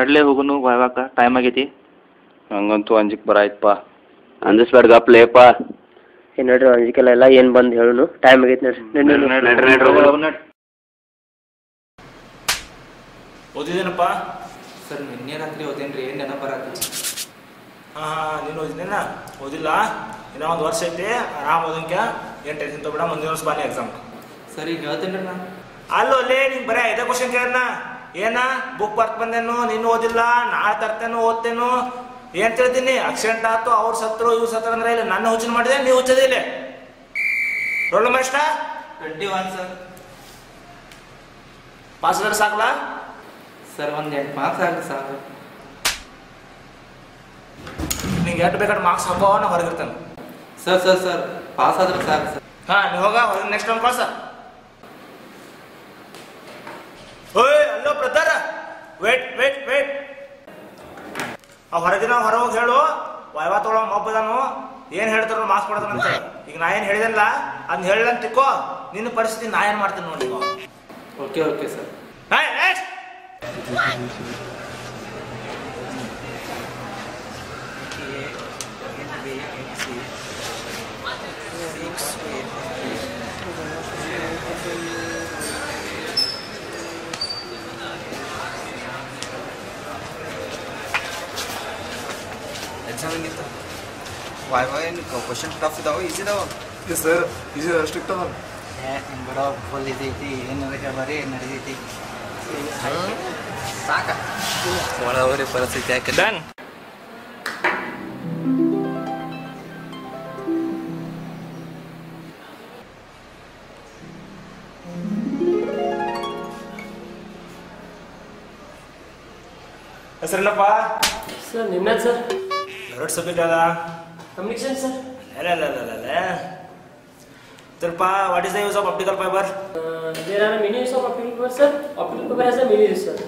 ನಡ್ಲೇ ಹೋಗುನು ವಾಯ್ವಾಕ time ಆಗೈತಿ ಹಂಗಂತೂ ಅಂಜಿಕ್ ಬರಾಯ್ತಪ್ಪ ಅಂದಿಸ್ಬೇಡ ಗಪ್ಲೇಪ ಏ ನೋಡ್ರಿ ಅಂಜಿಕೆಲ್ಲ ಎಲ್ಲ ಏನು ಬಂದು ಹೇಳುನು ಟೈಮ್ ಆಗೈತೆ ನೋಡ್ರಿ ನಡ್ರಿ ಓದಿದೇನಪ್ಪ ಸರ್ ನಿನ್ನೆ ರಾತ್ರಿ ಓದೇನ್ರಿ ಏನು ನೆನಪು ಬರತ್ತೆ ಹಾಂ ಹಾಂ ನೀನು ಓದಿದ್ದೇನ ಓದಿಲ್ಲ ಇನ್ನೂ ಒಂದು ವರ್ಷ ಐತಿ ಆರಾಮ್ ಓದಂಕೆ ಏನು ಟೆನ್ಷನ್ ತೊಗೊಬೇಡ ಮುಂದಿನ ವರ್ಷ ಬಾನಿ ಎಕ್ಸಾಮ್ ಸರ್ ಈಗ ಹೇಳ್ತೇನೆ ನಾನು ಅಲ್ಲೋ ಲೇ ನಿಂಗೆ ಬರೀ ಐದೇ ಕ್ವಶನ್ ಕೇಳಣ್ಣ ಏನ ಬುಕ್ ಬರ್ತ್ ಬಂದೇನು ನೀನು ಓದಿಲ್ಲ ನಾಳೆ ತರ್ತೇನು ಓದ್ತೇನು ಏನ್ ತಿಳ್ತೀನಿ ಆಕ್ಸಿಡೆಂಟ್ ಆಯ್ತು ಅವ್ರು ಸತ್ರು ಇವ್ರು ಸತ್ರು ಅಂದ್ರೆ ಇಲ್ಲ ನನ್ನ ಹುಚ್ಚಿನ ಮಾಡಿದೆ ನೀವು ಹುಚ್ಚದೇ ಇಲ್ಲ ರೋಲ್ ನಂಬರ್ ಎಷ್ಟ ಟ್ವೆಂಟಿ ಒನ್ ಸರ್ ಪಾಸ್ ಆದ್ರೆ ಸಾಕಲ್ಲ ಸರ್ ಒಂದು ಎಂಟು ಮಾರ್ಕ್ಸ್ ಆಗಲಿ ಸಾಕು ನಿಂಗೆ ಎಷ್ಟು ಬೇಕಾದ್ರೆ ಮಾರ್ಕ್ಸ್ ಹಾಕೋ ನಾ ಹೊರಗಿರ್ತಾನೆ ಸರ್ ಸರ್ ಸರ್ ಪಾಸ್ ಆದ್ರೆ ಸಾಕು ಸರ್ ಹಾ ನೀವು ಹೋಗ ಹೊರಗೆ ನೆಕ್ಸ್ಟ್ ಒಂದು ಕಳ್ಸ ಓಯ್ ಅಲ್ಲೋ ಬ್ರದರ್ ವೇಟ್ ವೇಟ್ ವೇಟ್ ಆ ಹೊರಗಿನ ಹೊರ ಹೋಗಿ ಹೇಳು ವಾಯ್ವಾ ತೊಗೊಳೋ ಮಬ್ಬದಾನು ಏನ್ ಹೇಳ್ತಾರೋ ಮಾರ್ಕ್ಸ್ ಕೊಡೋದಂತ ಈಗ ನಾ ಏನ್ ಹೇಳಿದಲ್ಲ ಅದನ್ನ ಹೇಳಿಲ್ಲ ಅಂತ ತಿಕ್ಕೋ ನಿನ್ನ ಪರಿಸ್ಥಿತಿ ನಾ ಏನ್ ಮಾಡ್ತೀನಿ ನೋಡಿ okay okay sir next exam ಹೆಂಗಿತ್ತು ವಾಯ್ ವಾಯ್ ಏನು ಕ್ವಶನ್ ಟಫ್ ಇದಾವ ಈಸಿ ಇದಾವ ಸರ್ ಇದು ಸ್ಟ್ರಿಕ್ಟ್ ಅದ ಬಿಡೋ ಫುಲ್ ಇದೈತಿ ಏನು ಬರೀ ನಡೆದೈತಿ ಸಾಕ ಒಳವರಿ ಪರಿಸ್ಥಿತಿ ಯಾಕೆ ಡನ್ ಹೆಸರೇನಪ್ಪ ಸರ್ ನಿನ್ನ ಸರ್ ಎರಡು ಸಬ್ಜೆಕ್ಟ್ ಅದ ಕಮ್ಯುನಿಕೇಶನ್ ಸರ್ ಅಲ್ಲ ಅಲ್ಲ ಅಲ್ಲ ಅಲ್ಲ ಸ್ವಲ್ಪ what is the use of optical fibre there are many use of optical fiber sir optical fiber has a many use sir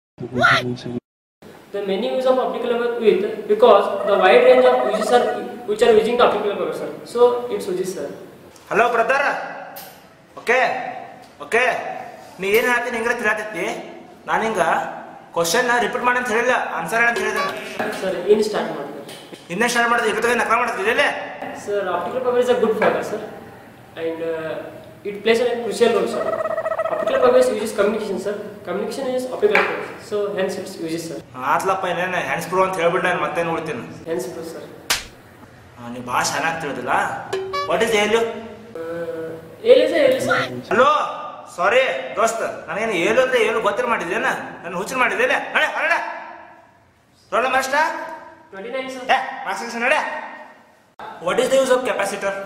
the many use of optical fiber with because the wide range of uses are which are using the optical fiber sir so it's uses sir hello brother okay okay ನೀ ಏನು ಹೇಳ್ತೀನಿ ಹಿಂಗೆ ತಿಳತೈತಿ ನಾನು ಹಿಂಗ question repeat ಮಾಡಿ ಅಂತ ಹೇಳಿಲ್ಲ answer ಅಂತ ಹೇಳಿದೆ ಸರ್ ಏನು ಸ್ಟಾರ್ಟ್ ಮಾಡ್ತಾರೆ ಇನ್ನೇ ಸ್ಟಾರ್ಟ್ ಮಾಡಿದ್ರೆ ಇರ್ತದೆ ನಕಲ ಮಾಡ್ತಿದ್ದೆ sir optical fiber is a good fiber sir and uh, it plays a crucial role sir optical fiber uses communication sir communication is optical fiber so hence it's uses sir ಆತ್ಲಪ್ಪ ಏನೇನು hands prove ಅಂತ ಹೇಳ್ಬಿಟ್ಟು ನಾನು ಮತ್ತೆ ನೋಡ್ತೀನಿ hence it sir ನೀವು ಭಾಳ ಚೆನ್ನಾಗಿ ತಿಳಿದಿಲ್ಲ ವಾಟ್ ಇಸ್ ಏಲು ಏಲಿಸ ಏಲಿಸ ಹಲೋ ಸಾರಿ ದೋಸ್ತ ನಾನೇನು ಏಲು ಅಂದ್ರೆ ಏಳು ಗೊತ್ತಿರ ಮಾಡಿದ್ದೇನ ನನ್ನ ಹುಚ್ಚು ಮಾಡಿದ್ದೇನೆ ನಡೆ ಹೊರಡ ರೋಲ್ ನಂಬರ್ ಎಷ್ಟ ಟ್ವೆಂಟಿ ನೈನ್ ಸರ್ ಏ ಮಾರ್ಕ್ಸ್ ನಡೆ what is the use of capacitor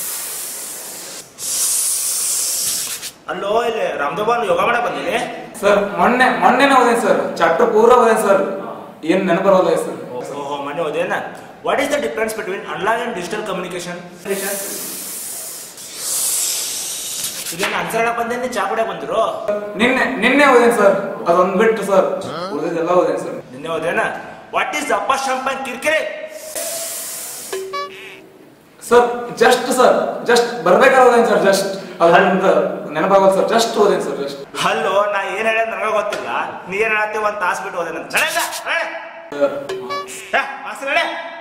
ಅಲ್ಲೋ ಇಲ್ಲಿ ರಾಮದೇವನ್ ಯೋಗ ಮಾಡಕ್ ಬಂದಿನಿ ಸರ್ ಮೊನ್ನೆ ಮೊನ್ನೆನೇ ಓದೇನ್ ಸರ್ ಚಾಪ್ಟರ್ ಪೂರ ಓದೇನ್ ಸರ್ ಏನ್ ನೆನಪರೋಲ್ಲ ಸರ್ ಓಹೋ ಮನೆ ಓದೇನ what is the difference between analog and digital communication ಇದೇನು ಆನ್ಸರ್ ಹೇಳಕ್ ಬಂದೇನಿ ಚಾ ಕುಡಿಯಕ್ ಬಂದಿರು ನಿನ್ನೆ ನಿನ್ನೆ ಓದೇನ್ ಸರ್ ಅದೊಂದ್ ಬಿಟ್ಟು ಸರ್ ಉಳಿದೆಲ್ಲ ಓದೇನ್ ಸರ್ ನಿನ್ನೆ ಓದೇನ ವಾಟ್ ಈಸ್ ಅಪ್ಪ ಶಂಪನ್ ಕಿರ್ಕಿರಿ ಸರ್ ಜಸ್ಟ್ ಸರ್ ಜಸ್ಟ್ ಬರ್ಬೇಕಾದ್ರೆ ಓದೇನ್ ಸರ್ ಜಸ್ಟ್ ಅದಂತ ನೆನಪಾಗಲ್ಲ ಸರ್ ಜಸ್ಟ್ ಓದೇನ್ ಸರ್ ಜಸ್ಟ್ ಹಲೋ ನಾ ಏನ್ ಹೇಳ ನನಗೆ ಗೊತ್ತಿಲ್ಲ ನೀ ಏನ್ ಹೇಳತ್ತಿ ಒಂದ್ ತಾಸ್ ಬಿಟ್ಟು ಹೋದೇನ ನಡೆಯಲ್ಲ ನಡೆ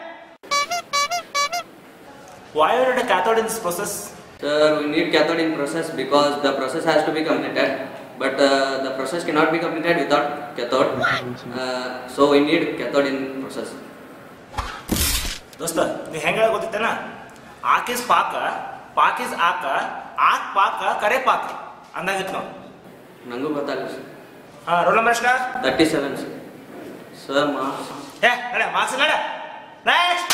why are cathode in this process Sir, we need cathode in process because the process has to be completed, but uh, the process cannot be completed without cathode. Uh, so we need cathode in process. ದೋಸ್ತ ನೀ ಹೆಂಗ ಹೇಳ ಗೊತ್ತಿತ್ತೇನ ಆಕ್ is ಪಾಕ Pak is ಆಕ ಆಕ್ ಪಾಕ ಕರೆ ಪಾಕ ಅಂದಾಗಿತ್ತು ನಾವು ನಂಗೂ ಗೊತ್ತಾಗಲ್ಲ ಸರ್ ಹಾ ರೋಲ್ ನಂಬರ್ ಎಷ್ಟ ತರ್ಟಿ ಸೆವೆನ್ ಸರ್ ಸರ್ ಮಾ ಏ ನಡೆ ಮಾರ್ಕ್ಸ್ ನಡೆ ನೆಕ್ಸ್ಟ್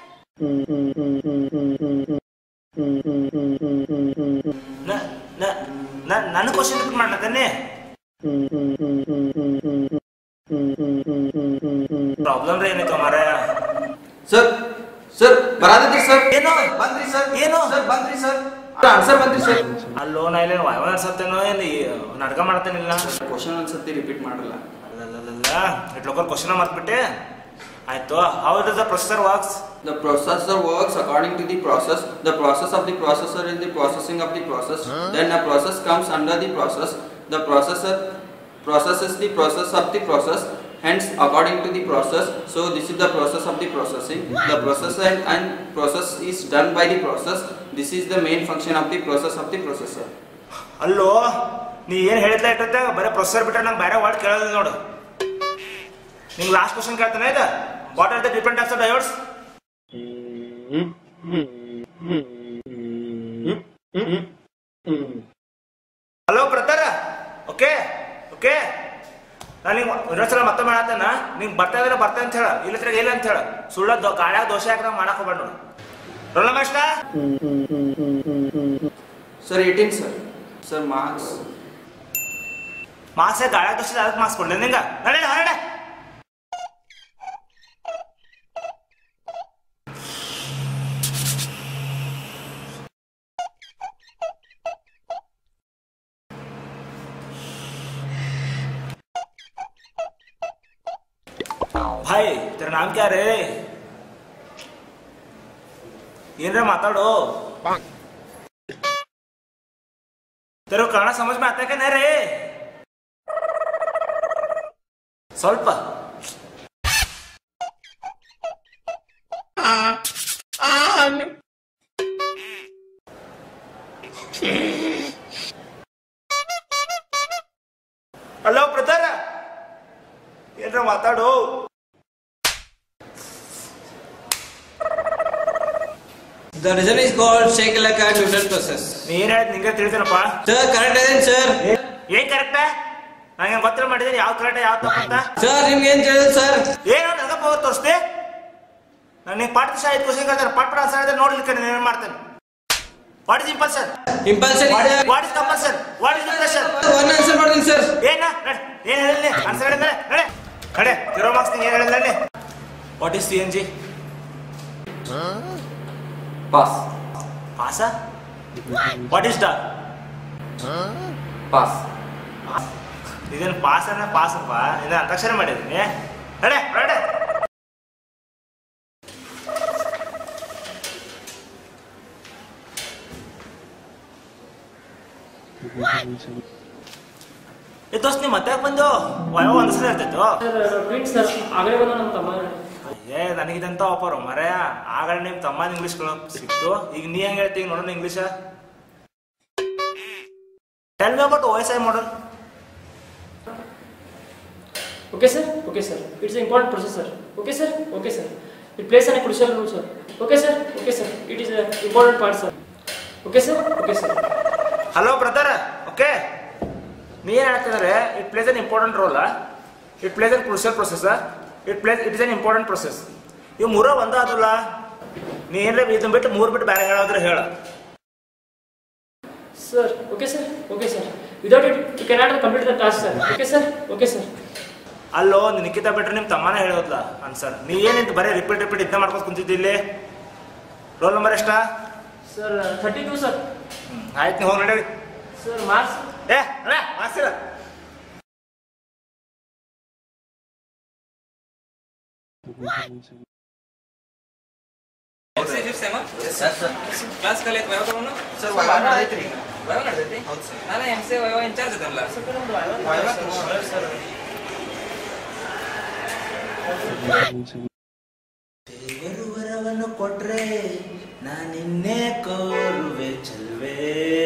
ನನ್ನ ಕ್ವಶನ್ ರಿಪೀಟ್ ಮಾಡ್ಲತ್ತೇನೆ ಪ್ರಾಬ್ಲಮ್ ರೀ ಏನೈತೆ ಮಾರ ಸರ್ ಸರ್ ಬರಾದೈತಿ ಸರ್ ಏನು ಬಂದ್ರಿ ಸರ್ ಏನು? ಸರ್ ಬಂದ್ರಿ ಸರ್ ಆನ್ಸರ್ ಬಂದ್ರಿ ಸರ್ ಅಲ್ಲೋ ನಾ ಇಲ್ಲೇನು ವಾಯವ ಅನ್ಸತ್ತೇನೋ ಏನು ನಾಟಕ ಮಾಡ್ತೇನಿಲ್ಲ ಕ್ವಶನ್ ಒಂದ್ಸತಿ ರಿಪೀಟ್ ಮಾಡಲ್ಲ ಅಲ್ಲಲ್ಲಲ್ಲ ಇಟ್ ಲೋಕಲ್ ಕ್ವಶನ್ ಮರ್ತ್ಬಿಟ್ಟೆ ಆಯ್ತು how does the processor works The processor works according to the process. The process of the processor is the processing of the process. Then a process comes under the process. The processor processes the process of the process. hence according to the process so this is the process of the processing the process and, and process is done by the process this is the main function of the process of the processor ಅಲ್ಲೋ ನೀ ಏನು ಹೇಳಿದ್ಲ ಇಟ್ಟತ್ತೆ ಬರೀ processor ಬಿಟ್ರೆ ನಂಗೆ ಬೇರೆ word ಕೇಳೋದು ನೋಡು ನಿಂಗೆ ಲಾಸ್ಟ್ ಕ್ವಶನ್ ಕೇಳ್ತಾನೆ ಇದು what are the different types of diodes hello brother okay okay ನಾನು ನಿಂಗೆ ಇನ್ನೊಂದ್ಸಲ ಮತ್ತೊಮ್ಮೆ ಹೇಳತ್ತೇನ ನಿಂಗೆ ಬರ್ತಾ ಇದ್ರೆ ಬರ್ತಾ ಅಂತ ಹೇಳ ಇಲ್ಲ ಇಲ್ಲ ಅಂತ ಹೇಳ ಸುಳ್ಳ ದೋ ಗಾಳ್ಯಾಗ ದೋಸೆ ಹಾಕಿದಾಗ ಮಾಡಕ್ ಹೋಗ್ಬೇಡ ನೋಡು ರೋಲ ಮಾಸ್ಟ sir 18 sir sir marks ಮಾಸೆ ಗಾಳ್ಯಾಗ dosa ಅದಕ್ಕೆ ಮಾಸ್ ಕೊಡ್ಲಿ ನಿಂಗ ನಡೆ ಹೊರಡೆ भाई तेरा नाम क्या रे ಏನ್ರ ಮಾತಾಡೋ तेरे को कन्नड़ समझ में आता है क्या नहीं रे ಸ್ವಲ್ಪ ಹಲೋ ಬ್ರದರ್ ಏನ್ರ ಮಾತಾಡು The reason is called Shakelaka Newton process. ನೀ ಏನ್ ಹೇಳಿದ್ ನಿಂಗೆ ತಿಳಿತೇನಪ್ಪ Sir, correct ಅದೇನ್ sir? ಏನ್ ಕರೆಕ್ಟ್ ನಂಗೆ ಗೊತ್ತಿಲ್ಲ ಮಾಡಿದ್ದೀನಿ ಯಾವ ಕರೆಕ್ಟ್ ಯಾವ ತಪ್ಪಂತ Sir, ನಿಮ್ಗೆ ಏನ್ ತಿಳಿದ ಸರ್ ಏನು ನನಗೆ ಹೋಗಿ ತೋರಿಸ್ದೆ ನಾನು ನಿಂಗೆ ಪಾಠ ದಿವಸ ಐದು ಕ್ವಶನ್ ಕೇಳ್ತಾರೆ ಪಾಠ ಆನ್ಸರ್ ಹೇಳಿದ್ರೆ ನೋಡ್ಲಿಕ್ಕೆ ನಾನು ಏನು ಮಾಡ್ತೇನೆ what is impulsion impulsion what is compulsion what is depression one answer ಮಾಡ್ತೀನಿ ಸರ್ ಏನ ನಡ್ ಏನ್ ಹೇಳಿಲ್ಲ ಆನ್ಸರ್ ಹೇಳಿದ್ರೆ ನಡೆ ನಡೆ ಜೀರೋ ಮಾರ್ಕ್ಸ್ ನೀನು ಏನು ಹೇಳಿಲ್ಲ what is C N G pass pass what is the pass ಇದೇನು ಪಾಸ್ ಅಂದ್ರೆ ಪಾಸಪ್ಪ ಇದು ಅಂತಾಕ್ಷರ ಮಾಡಿದ್ದೀನಿ ನಡೆ ನಡೆ ಏ ದೋಸ್ತ್ ನೀ ಮತ್ತೆ ಯಾಕ್ ಬಂದು ವಯ ಒಂದ್ ಸಲ ಇರ್ತಿತ್ತು ಸರ್ ಟ್ವೀಟ್ ಸರ್ ಆಗಲೇ ಬಂದ ನಮ್ಮ ತಮ್ಮ ಏ ನನಗಿದಂತ ಒಪ್ಪರು ಮರೆಯ ಆಗಲೇ ನಿಮ್ ತಮ್ಮ ಇಂಗ್ಲಿಷ್ ಸಿಕ್ತು ಈಗ ನೀ ಹೆಂಗ್ ಹೇಳ್ತಿ ಈಗ ನೋಡೋಣ English tell me about O S I model Okay, sir. Okay, sir. It's an important process, sir. Okay, sir. Okay, sir. It plays a crucial role, sir. Okay, sir. Okay, sir. It is an important part, sir. Okay, sir. Okay, sir. Hello brother okay ನೀ ಏನ್ ಹೇಳ್ತಿದ್ರೆ it plays an important role it plays an crucial process it plays it is an important process ಇವು ಮೂರ ಒಂದ ಅದಲ್ಲ ನೀ ಏನ್ರ ಇದನ್ನ ಬಿಟ್ಟು ಮೂರ್ ಬಿಟ್ಟು ಬೇರೆ ಹೇಳೋದ್ರೆ ಹೇಳ Sir. Okay, sir. Okay, sir. Without it, you cannot complete the task, sir. Okay, sir. Okay, sir. ಅಲ್ಲೋ ನಿನಕಿತ ಬಿಟ್ರೆ ನಿಮ್ ತಮ್ಮನ ಹೇಳೋದ್ಲ ಆನ್ಸರ್ ನೀ ಏನಿಂತ ಬರೀ ರಿಪೀಟ್ ರಿಪೀಟ್ ಇದ್ದ ಮಾಡ್ಕೊಂಡು ಕುಂತಿದ್ದಿ ಇಲ್ಲಿ ರೋಲ್ ನಂಬರ್ ಎಷ್ಟಾ Sir, uh, 32, sir. ಆಯ್ತು ನೀವು ಹೋಗಿ ನಡೀರಿ Sir, marks. ಏ ನಡೆ ಮಾಸಿರ ಕ್ಲಾಸ್ ಕಲಿಯತ್ ವಯವ ತಗೊಂಡು Sir, ವೈವಾ ನಡ್ದೈತ್ರಿ ಈಗ. ವಯವ ನಡೆದೈತಿ ಹೌದು sir. ನಾನು ಎಮ್ ಸಿ ವಯವ ಇನ್ಚಾರ್ಜ್ ಅದಲ್ಲ ವೈವಾ ತಗೊಂಡ್ರೆ sir. ವರವನ್ನು ಕೊಟ್ರೆ ನಾನಿನ್ನೆ ಕೋರುವೆ ಚಲ್ವೆ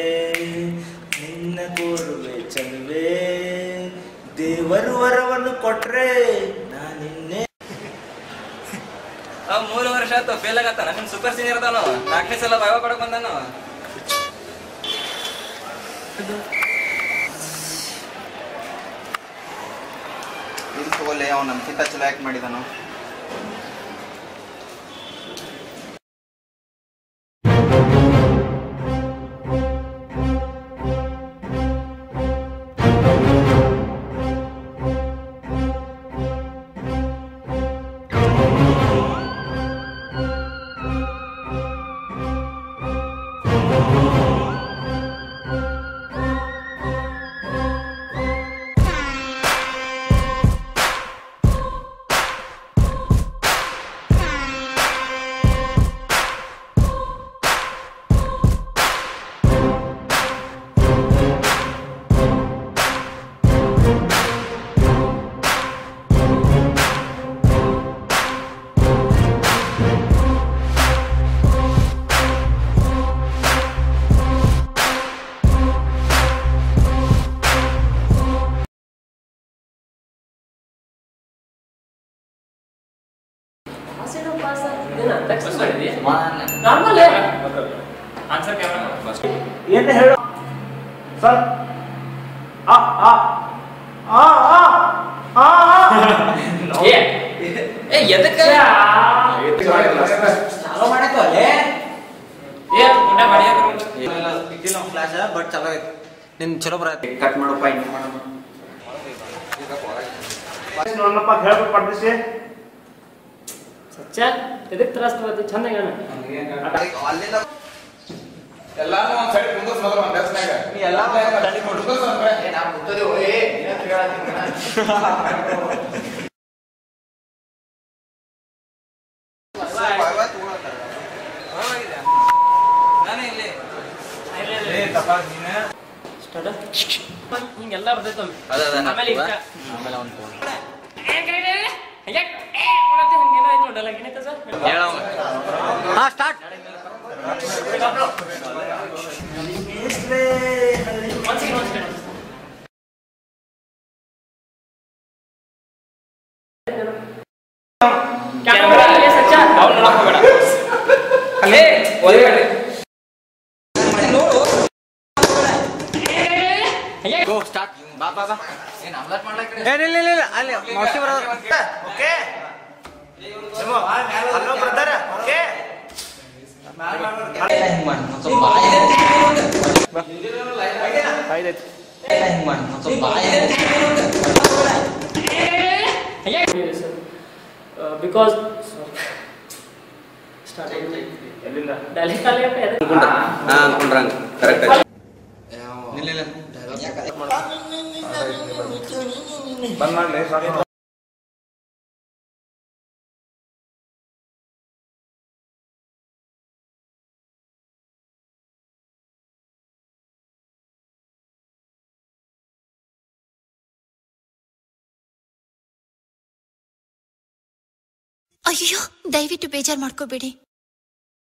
ನಿನ್ನ ಕೋರುವೆ ಚಲ್ವೆ ದೇವರು ವರವನ್ನು ಕೊಟ್ರೆ ನಾನಿನ್ನೆ ಅವ್ ಮೂರು ವರ್ಷ ಆಯ್ತು ಫೇಲ್ ಆಗತ್ತಾನ ನಿಮ್ ಸೂಪರ್ ಸೀನಿಯರ್ ಅದಾನು ನಾಲ್ಕನೇ ಸಲ ವಯವ ಕೊಡಕ್ ಬಂದಾನು ಇಲ್ಲಿ ತಗೊಳ್ಳಿ ಅವ್ನು ನಮ್ಗಿಂತ ಚಲೋ ಆ್ಯಕ್ಟ್ ಮಾಡಿದಾನು ಪಾಸ್ ಏನೋ ಪಾಸ್ ಏನು ಅಂತ ಎಕ್ಸ್ಪ್ರೆಸ್ ಮಾಡಿದ್ವಿ One. Normal answer camera first ಏನು ಹೇಳು ಸರ್ ಆ ಆ ಆ ಆ ಆ ಏ ಏ ಎದಕ್ಕೆ ಚಾಲೋ ಮಾಡಕ್ಕೆ ಅಲ್ಲೇ ಏ ಗುಂಡ ಬಡಿಯಾಕ ಇದ್ದಿಲ್ಲ ಫ್ಲಾಶ್ ಬಟ್ ಚಲೋ ಐತಿ ನಿನ್ ಚಲೋ ಬರತ್ತೆ ಕಟ್ ಮಾಡಪ್ಪ ಇನ್ನು ಮಾಡೋಣ ನೋಡಪ್ಪ ಹೇಳ್ಬಿಟ್ಟು ಪಡ್ದಿಸಿ ಸಚ್ಚ ಎದಕ್ಕೆ ತ್ರಾಸ ತಗೋತಿ ಚಂದ ಹೇಳ ಎಲ್ಲಾನು ಒಂದ್ ಸೈಡ್ ಕುಂದರ್ಸ್ ಮೊದಲು ಒಂದ್ ಡೆಸ್ಕ್ನಾಗ. ಎಲ್ಲ ಕುಂದರ್ಸ್ ಅಂದ್ರೆ ನಾನೇ ಇಲ್ಲಿ ಸ್ಟಾರ್ಟ್ ಹಿಂಗೆಲ್ಲ ಬರ್ತೈತೆ ಅದ ಅದ ಆಮೇಲೆ ಇಷ್ಟ ಆಮೇಲೆ ಅವ್ನು ಫೋನ್ ಹಂಗೇನೋ ಆಯ್ತು ನೋಡಲ್ಲ ಏನೈತೆ ಸರ್ ಹೇಳವ ಹಾ ಸ್ಟಾರ್ಟ್ ಒಂದ್ ಸೆಕೆಂಡ್ ಒಂದ್ ಸೆಕೆಂಡ್ ಕ್ಯಾಮ್ರಾ ಸಚ್ಚ ಅವ್ನು ನೋಡಕ್ ಹೋಗ್ಬೇಡ ಅಲ್ಲೇ ಒಳಗಡೆ ಗೋ ಸ್ಟಾರ್ಟ್ ಬಾ ಬಾ ಬಾ ಏನ್ ಅಮ್ಲಾಟ್ ಮಾಡ್ಲಕ್ ಏನಿಲ್ಲ ಇಲ್ಲ ಇಲ್ಲ ಅಲ್ಲಿ ಮೌಸಿ ಬರೋದು ಓಕೆ ಹಲೋ ಬ್ರದರ್ ಓಕೆ ಹಿಂಗ್ ಮಾಡಿ ಒಂದ್ ಸ್ವಲ್ಪ ಬಾಯಿ ಹಿಂಗ್ ಮಾಡಿ ಒಂದ್ ಸ್ವಲ್ಪ ಬಾಯಿ ಬಿಕಾಸ್ ಸ್ಟಾರ್ಟ್ ಎಲ್ಲಿಂದ ಡೈಲಿ ಖಾಲಿ ಹಾ ಅನ್ಕೊಂಡ್ರಂಗ ಕರೆಕ್ಟ್ ಬಂದ್ ಮಾಡ್ಲಿ ಸಾರಿ ಅಯ್ಯೋ ದಯವಿಟ್ಟು ಬೇಜಾರು ಮಾಡ್ಕೋಬೇಡಿ